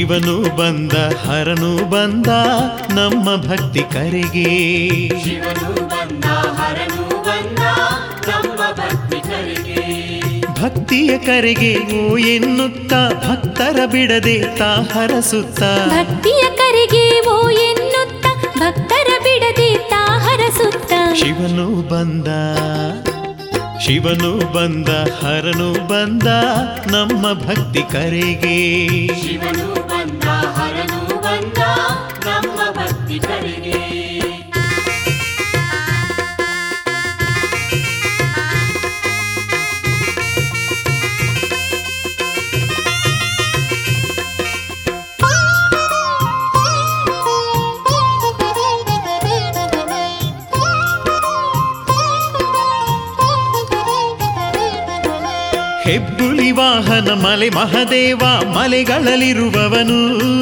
ಶಿವನು ಬಂದ ಹರನು ಬಂದ ನಮ್ಮ ಭಕ್ತಿ ಕರೆಗೆ ಶಿವನು ಬಂದ ಹರನು ಬಂದ ನಮ್ಮ ಭಕ್ತಿ ಕರೆಗೆ ಭಕ್ತಿಯ ಕರೆಗೆ ಓ ಎನ್ನುತ್ತ ಭಕ್ತರ ಬಿಡದೆ ತಾ ಹರಸುತ್ತ ಭಕ್ತಿಯ ಕರೆಗೆ ಓ ಎನ್ನುತ್ತ ಭಕ್ತರ ಬಿಡದೆ ತಾ ಹರಸುತ್ತ ಶಿವನು ಬಂದ ಶಿವನು ಬಂದ ಹರನು ಬಂದ ನಮ್ಮ ಭಕ್ತಿ ಕರೆಗೆ ಶಿವನು ಬಂದ ಹರನು ಬಂದ ನಮ್ಮ ಭಕ್ತಿ ಕರೆಗೆ ಹೆಬ್ಬುಲಿ ವಾಹನ ಮಲೆ ಮಹದೇವ ಮಲೆಗಳಲ್ಲಿರುವವನು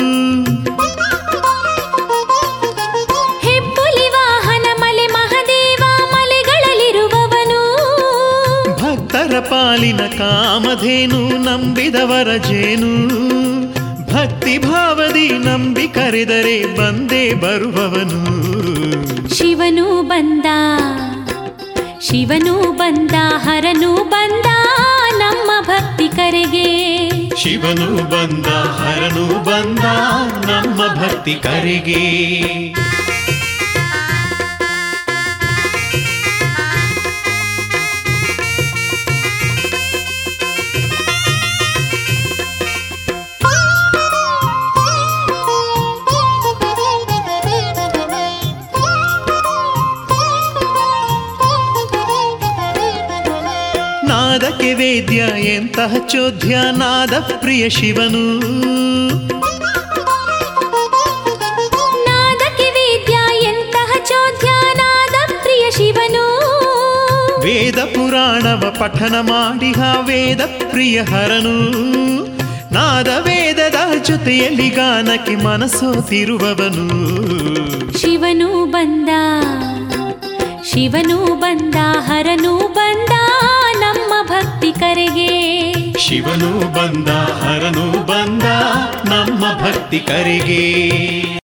ಹೆಬ್ಬುಲಿ ವಾಹನ ಮಲೆ ಮಹದೇವ ಮಲೆಗಳಲ್ಲಿರುವವನು ಭಕ್ತರ ಪಾಲಿನ ಕಾಮಧೇನು ನಂಬಿದವರ ಜೇನು ಭಕ್ತಿ ಭಾವದಿ ನಂಬಿ ಕರೆದರೆ ಬಂದೇ ಬರುವವನು ಶಿವನು ಬಂದ ಶಿವನು ಬಂದ ಹರನು ಬಂದ ನಮ್ಮ ಭಕ್ತಿ ಕರೆಗೆ ಶಿವನು ಬಂದ ಹರನು ಬಂದ ನಮ್ಮ ಭಕ್ತಿ ಕರೆಗೆ ನಾದಕ್ಕೆ ವೇದ್ಯ ಎಂತಹ ಚೋದ್ಯ ನಾದ ಪ್ರಿಯ ಶಿವನು ನಾದಕ್ಕೆ ವೇದ್ಯ ಎಂತಹ ಚೋದ್ಯ ನಾದ ಪ್ರಿಯ ಶಿವನು ವೇದ ಪುರಾಣವ ಪಠನ ಮಾಡಿಹ ವೇದ ಪ್ರಿಯ ಹರನು ನಾದ ವೇದದ ಜೊತೆಯಲ್ಲಿ ಗಾನಕ್ಕೆ ಮನಸೋತಿರುವವನು ಶಿವನು ಬಂದ ಶಿವನು ಬಂದ ಹರನು ಬಂದ ನಮ್ಮ ಭಕ್ತಿ ಕರೆಗೆ ಶಿವನು ಬಂದ ಹರನು ಬಂದ ನಮ್ಮ ಭಕ್ತಿ ಕರೆಗೆ